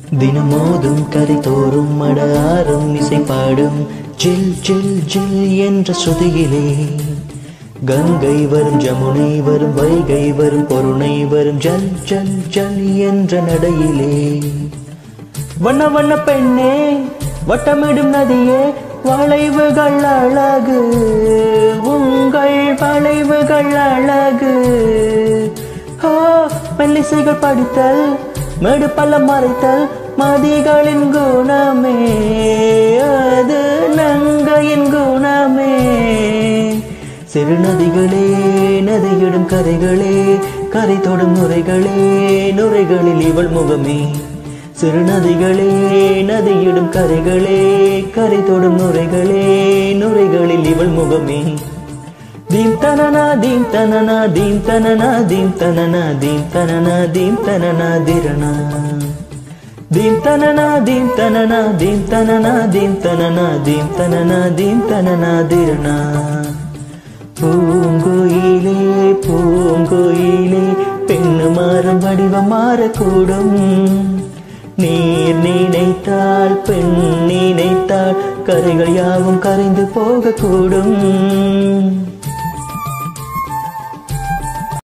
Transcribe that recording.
தினமோதும் கரை தோறும் மடாரும் இசை பாடும் ஜில் ஜில் ஜில் என்ற சுதியிலே கங்கை வரும் ஜமுனை வரும் வைகை வரும் பொருணை வரும் ஜல் ஜல் ஜல் என்ற நடையிலே வண்ண வண்ண பெண்ணே வட்டமிடும் நதியே வளைவுகள் அழகு உங்கள் வளைவுகள் அழகு ஆ, மெல்லிசைகள் படித்தல் மேடு பள்ளம் மறைத்தல் மதிகளின் குணமே அது நங்கையின் குணமே சிறு நதிகளே நதியிடும் கரைகளே கரை தொடும் நுரைகளே நுரைகளில் இவள் முகமே சிறு நதிகளே நதியிடும் கரைகளே கரை தொடும் நுரைகளே நுரைகளில் இவள் முகமே தீம் தனனா தீம் தனனா தீம் தனனா தீம் தனனா தீம் தனனா தீம் தனனா திரணா தீம் தனனா தீம் தனனா தீம் தனனா தீம் தனனா தீம் தனனா தீம் தனனா திரணா பூங்குயிலே பூங்குயிலே பெண்ணு மாறும் வடிவம் மாறக்கூடும் நீர் நினைத்தால் பெண் நினைத்தால் கரைகள் யாவும் கரைந்து போகக்கூடும்